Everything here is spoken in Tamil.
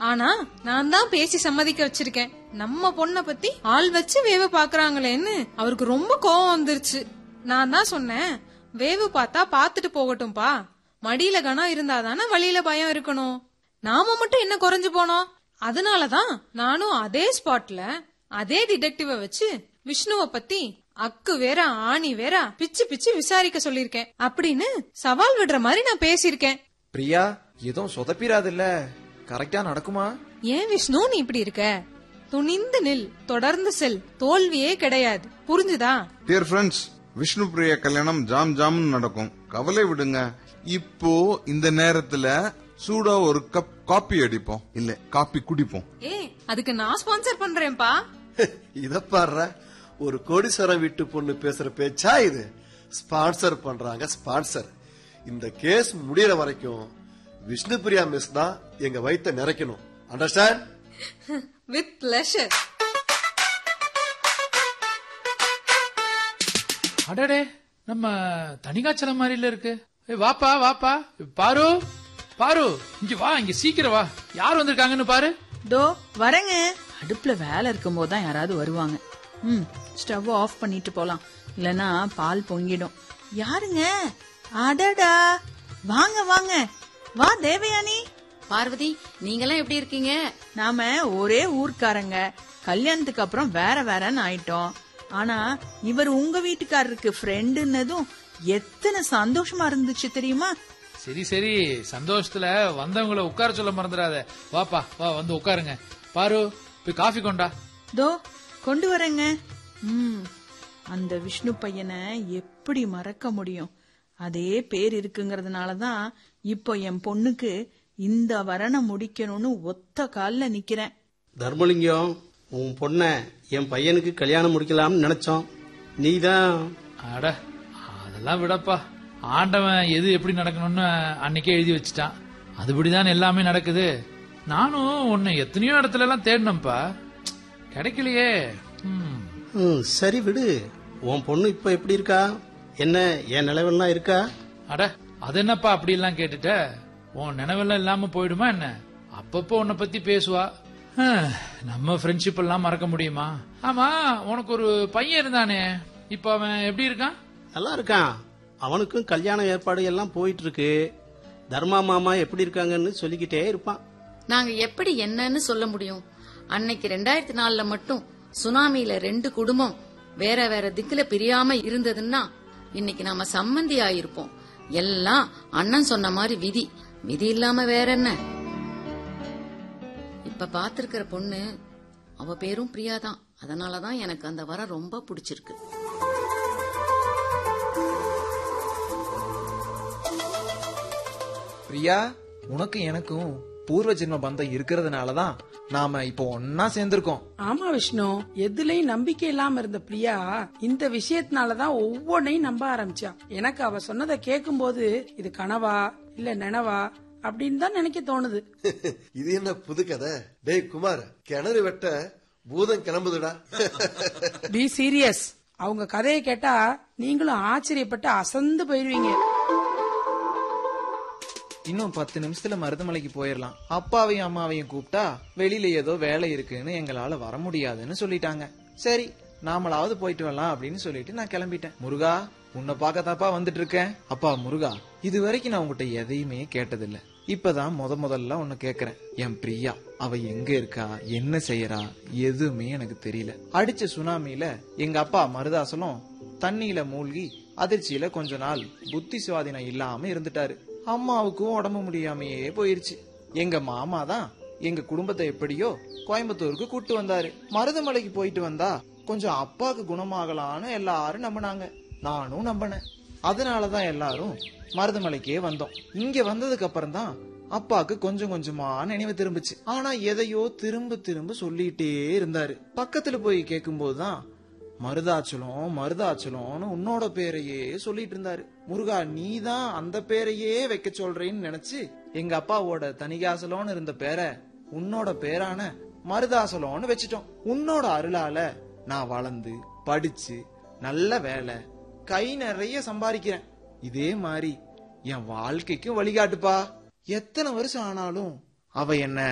ஆனா நான் தான் பேசி சம்மதிக்க வச்சிருக்கேன் நம்ம பொண்ண பத்தி ஆள் வச்சு வேவு பாக்குறாங்களேன்னு அவருக்கு ரொம்ப கோவம் வந்துருச்சு நான் தான் சொன்னேன் வேவு பார்த்தா பாத்துட்டு போகட்டும்பா மடியில கனம் இருந்தாதானே வழியில பயம் இருக்கணும் நாம மட்டும் என்ன குறைஞ்சு போனோம் அதனாலதான் நானும் அதே ஸ்பாட்ல அதே டிடெக்டிவ வச்சு விஷ்ணுவ பத்தி அக்கு வேற ஆணி வேற பிச்சு பிச்சு விசாரிக்க சொல்லிருக்கேன் அப்படின்னு சவால் விடுற மாதிரி நான் பேசியிருக்கேன் பிரியா எதுவும் சொதப்பிராதுல்ல கரெக்டா நடக்குமா ஏன் விஷ்ணு நீ இப்படி இருக்க துணிந்து நில் தொடர்ந்து செல் தோல்வியே கிடையாது புரிஞ்சுதா டியர் ஃப்ரெண்ட்ஸ் விஷ்ணு பிரியா கல்யாணம் ஜாம் ஜாம்னு நடக்கும் கவலை விடுங்க இப்போ இந்த நேரத்துல சூடா ஒரு கப் காப்பி அடிப்போம் இல்ல காப்பி குடிப்போம் ஏ அதுக்கு நான் ஸ்பான்சர் பண்றேன்ப்பா இத பாடுற ஒரு கோடீஸ்வரம் வீட்டு பொண்ணு பேசுற பேச்சா இது ஸ்பான்சர் பண்றாங்க ஸ்பான்சர் இந்த கேஸ் முடியற வரைக்கும் விஷ்ணு பிரியா மிஸ் தான் எங்க வயித்தை நிறைக்கணும் அண்டர்ஸ்டாண்ட் வித் பிளஷர் அடடே நம்ம தனிகாச்சலம் மாதிரில இருக்கு ஏய், வாப்பா வாப்பா பாரு பாரு இங்க வா இங்க சீக்கிரம் வா யார் வந்திருக்காங்கன்னு பாரு தோ வரேங்க அடுப்புல வேலை இருக்கும்போது தான் யாராவது வருவாங்க ம் ஸ்டவ் ஆஃப் பண்ணிட்டு போலாம் இல்லனா பால் பொங்கிடும் யாருங்க அடடா வாங்க வாங்க வா தேவயானி பார்வதி நீங்கெல்லாம் எப்படி இருக்கீங்க நாம ஒரே ஊர்க்காரங்க கல்யாணத்துக்கு அப்புறம் வேற வேறன்னு ஆயிட்டோம் ஆனா இவர் உங்க வீட்டுக்காரருக்கு ஃப்ரெண்டுன்னதும் எத்தனை சந்தோஷமா இருந்துச்சு தெரியுமா சரி சரி சந்தோஷத்துல வந்தவங்கள உட்கார சொல்ல மறந்துடாத வாப்பா வா வந்து உட்காருங்க பாரு போய் காஃபி கொண்டா தோ கொண்டு வரேங்க ம் அந்த விஷ்ணு பையனை எப்படி மறக்க முடியும் அதே பேர் இருக்குங்கிறதுனால தான் இப்போ என் பொண்ணுக்கு இந்த வரனை முடிக்கணும்னு ஒத்த கால்ல நிக்கிறேன் தர்மலிங்கம் உன் பொண்ண என் பையனுக்கு கல்யாணம் முடிக்கலாம்னு நினைச்சோம் நீதான் அட அதெல்லாம் விடப்பா ஆண்டவன் எது எப்படி நடக்கணும்னு அன்னைக்கே எழுதி வச்சுட்டான் அதுபடிதான் எல்லாமே நடக்குது நானும் உன்னை எத்தனையோ இடத்துல எல்லாம் தேடினேன்ப்பா கிடைக்கலையே ம். ம், சரி விடு உன் பொண்ணு இப்ப எப்படி இருக்கா என்ன என் நிலவெல்லாம் இருக்கா அட அது என்னப்பா அப்படி எல்லாம் கேட்டுட்ட உன் நினைவெல்லாம் இல்லாம போயிடுமா என்ன அப்பப்போ உன்னை பத்தி பேசுவா ஹம், நம்ம ஃப்ரெண்ட்ஷிப் எல்லாம் மறக்க முடியுமா ஆமா உனக்கு ஒரு பையன் இருந்தானே இப்ப அவன் எப்படி இருக்கான் நல்லா இருக்கான் அவனுக்கும் கல்யாண ஏற்பாடு எல்லாம் போயிட்டு இருக்கு தர்மா மாமா எப்படி இருக்காங்கன்னு சொல்லிக்கிட்டே இருப்பான் நாங்க எப்படி என்னன்னு சொல்ல முடியும் அன்னைக்கு ரெண்டாயிரத்தி நாலுல மட்டும் சுனாமியில ரெண்டு குடும்பம் வேற வேற திக்குல பிரியாம இருந்ததுன்னா இன்னைக்கு நாம சம்மந்தி ஆயிருப்போம் எல்லாம் அண்ணன் சொன்ன மாதிரி விதி விதி இல்லாம வேற என்ன இப்ப பாத்திருக்கிற பொண்ணு அவ பேரும் பிரியா தான் அதனாலதான் எனக்கு அந்த வர ரொம்ப பிடிச்சிருக்கு பிரியா உனக்கு எனக்கும் பூர்வ ஜென்ம பந்தம் இருக்கிறதுனாலதான் நாம இப்போ ஒன்னா சேர்ந்திருக்கோம் ஆமா விஷ்ணு எதுலயும் நம்பிக்கை இல்லாம இருந்த பிரியா இந்த விஷயத்தினாலதான் ஒவ்வொன்னையும் நம்ப ஆரம்பிச்சா எனக்கு அவ சொன்னதை கேட்கும்போது இது கனவா இல்ல நினவா அப்படின்னு தான் நினைக்க தோணுது இது என்ன புது கதை டேய் குமார் கிணறு வெட்ட பூதம் கிளம்புதுடா பி சீரியஸ் அவங்க கதையை கேட்டா நீங்களும் ஆச்சரியப்பட்டு அசந்து போயிருவீங்க இன்னும் பத்து நிமிஷத்துல மருதமலைக்கு போயிடலாம் அப்பாவையும் அம்மாவையும் கூப்பிட்டா வெளியில ஏதோ வேலை இருக்குன்னு எங்களால வர முடியாதுன்னு சொல்லிட்டாங்க சரி நாமளாவது போயிட்டு வரலாம் அப்படின்னு சொல்லிட்டு நான் கிளம்பிட்டேன் முருகா உன்னை பார்க்கத்தாப்பா வந்துட்டு இருக்கேன் அப்பா முருகா இது வரைக்கும் நான் உங்ககிட்ட எதையுமே கேட்டதில்ல இப்பதான் முத முதல்ல ஒன்னு கேக்குறேன் என் பிரியா அவ எங்க இருக்கா என்ன செய்யறா எதுவுமே எனக்கு தெரியல அடிச்ச சுனாமில எங்க அப்பா மருதாசலம் தண்ணியில மூழ்கி அதிர்ச்சியில கொஞ்ச நாள் புத்தி சுவாதீனம் இல்லாம இருந்துட்டாரு அம்மாவுக்கும் உடம்பு முடியாமையே போயிருச்சு எங்க மாமா தான் எங்க குடும்பத்தை எப்படியோ கோயம்புத்தூருக்கு கூட்டு வந்தாரு மருதமலைக்கு போயிட்டு வந்தா கொஞ்சம் அப்பாக்கு குணமாகலான்னு எல்லாரும் நம்பினாங்க நானும் நம்பினேன் அதனாலதான் எல்லாரும் மருதமலைக்கே வந்தோம் இங்க வந்ததுக்கு அப்புறம் தான் அப்பாக்கு கொஞ்சம் கொஞ்சமா நினைவு திரும்புச்சு ஆனா எதையோ திரும்ப திரும்ப சொல்லிட்டே இருந்தாரு பக்கத்துல போய் கேட்கும்போதுதான் மருதாச்சலம் மருதாச்சலம்னு உன்னோட பேரையே சொல்லிட்டு இருந்தாரு முருகா நீ தான் அந்த பேரையே வைக்க சொல்றேன்னு நினைச்சு எங்க அப்பாவோட தனிகாசலம்னு இருந்த பேரை உன்னோட பேரான மருதாசலம்னு வச்சிட்டோம் உன்னோட அருளால நான் வளர்ந்து படிச்சு நல்ல வேலை கை நிறைய சம்பாதிக்கிறேன் இதே மாதிரி என் வாழ்க்கைக்கும் வழிகாட்டுப்பா எத்தனை வருஷம் ஆனாலும் அவ என்ன